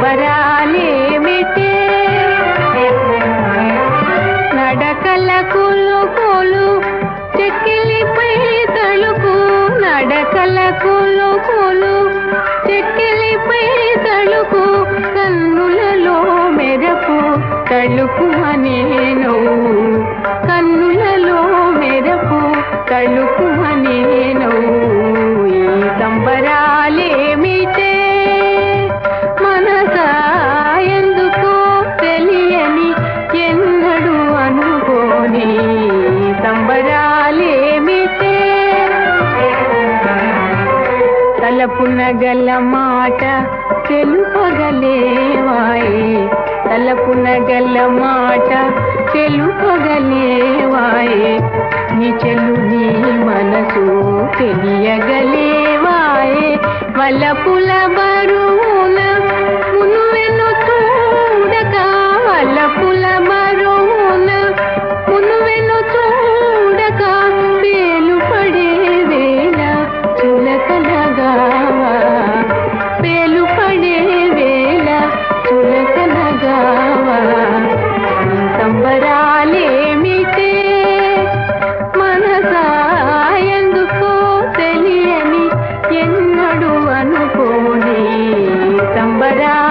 సంబరాలేమిటే నడకల కులు కులు చెక్కిలిపై తలుకు నడకల కులు కులు చెక్కిలిపై తలుకు కన్నులలో మెరపు తలుకు అనేను కన్నులలో మెరపు తలుకు అనేను ఈ సంబరాలేమిటే మనసా ఎందుకో తెలియని ఎన్నడు అనుకోని సంబరాలేమిటే తలపున గల మాట తెలుపగలేవాయే తలపున గల మాట తెలుపగలేవాయే నీ చెల్లు నీ మనసు తెలియగలేవాయే వలపుల బరువున మునువెను చూడక వలపుల బరువున మునువెను చూడక వేలు పడే వేళ చులకనగావా వేలు పడే వేళ చులకనగావా సంబరాలేమిటే మనసా ఎందుకో తెలియని ఎన్నడు అనుకోని సంబరా